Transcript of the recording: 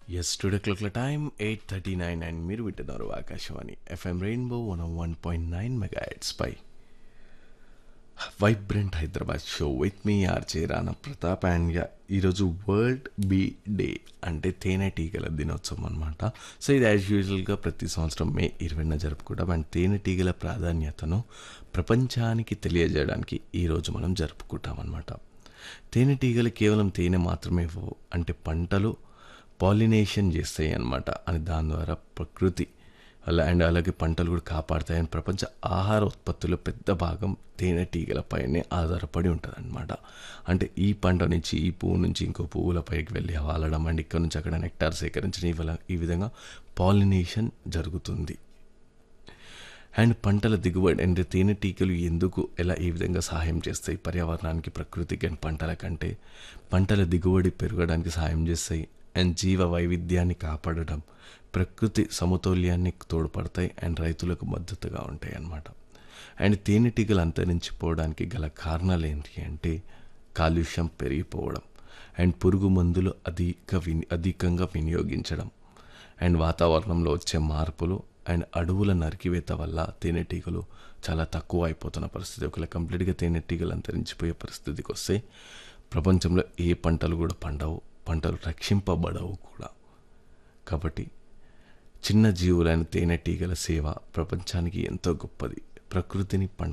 yes today క్లాక్ల time eight thirty nine and మీరు వింటున్నారు Akashvani FM rainbow one one point nine mega పై vibrant Hyderabad show with me RJ Rana Pratap and yeah ఈరోజు world bee day అంటే తేనెటీగల దినోత్సవం అనమాట సో ఇది యాజ్ యూజువల్గా ప్రతి సంవత్సరం మే ఇరవైన జరుపుకుంటాం అండ్ తేనెటీగల ప్రాధాన్యతను ప్రపంచానికి తెలియజేయడానికి ఈరోజు మనం జరుపుకుంటాం అనమాట తేనెటీగలు కేవలం తేనె మాత్రమే ఇవ్వవు అంటే పంటలు పాలినేషన్ చేస్తాయి అన్నమాట అని దాని ద్వారా ప్రకృతి అలా అండ్ అలాగే పంటలు కూడా కాపాడుతాయని ప్రపంచ ఆహార ఉత్పత్తుల పెద్ద భాగం తేనెటీగలపైనే ఆధారపడి ఉంటుంది అనమాట అంటే ఈ పంట నుంచి ఈ పువ్వు నుంచి ఇంకో పువ్వులపైకి వెళ్ళి వాలడం అండ్ ఇక్కడ నుంచి అక్కడ నెక్టార్ సేకరించడం ఇవాళ ఈ విధంగా పాలినేషన్ జరుగుతుంది అండ్ పంటల దిగుబడి అంటే తేనెటీగలు ఎందుకు ఎలా ఈ విధంగా సహాయం చేస్తాయి పర్యావరణానికి ప్రకృతికి అండ్ పంటల కంటే పంటల దిగుబడి పెరగడానికి సహాయం చేస్తాయి అండ్ జీవ వైవిధ్యాన్ని కాపాడడం ప్రకృతి సమతౌల్యాన్ని తోడ్పడతాయి అండ్ రైతులకు మద్దతుగా ఉంటాయి అన్నమాట అండ్ తేనెటీగలు అంతరించిపోవడానికి గల కారణాలు ఏంటి అంటే కాలుష్యం పెరిగిపోవడం అండ్ పురుగు మందులు అధిక విని అధికంగా వినియోగించడం అండ్ వాతావరణంలో వచ్చే మార్పులు అండ్ అడవుల నరికివేత వల్ల తేనెటీగలు చాలా తక్కువ అయిపోతున్న పరిస్థితి ఒకవేళ కంప్లీట్గా తేనెటీగలు అంతరించిపోయే పరిస్థితికి వస్తే ప్రపంచంలో ఏ పంటలు కూడా పండవు పంటలు రక్షింపబడవు కూడా కాబట్టి చిన్న జీవులైన తేనెటీగల సేవ ప్రపంచానికి ఎంతో గొప్పది ప్రకృతిని పంట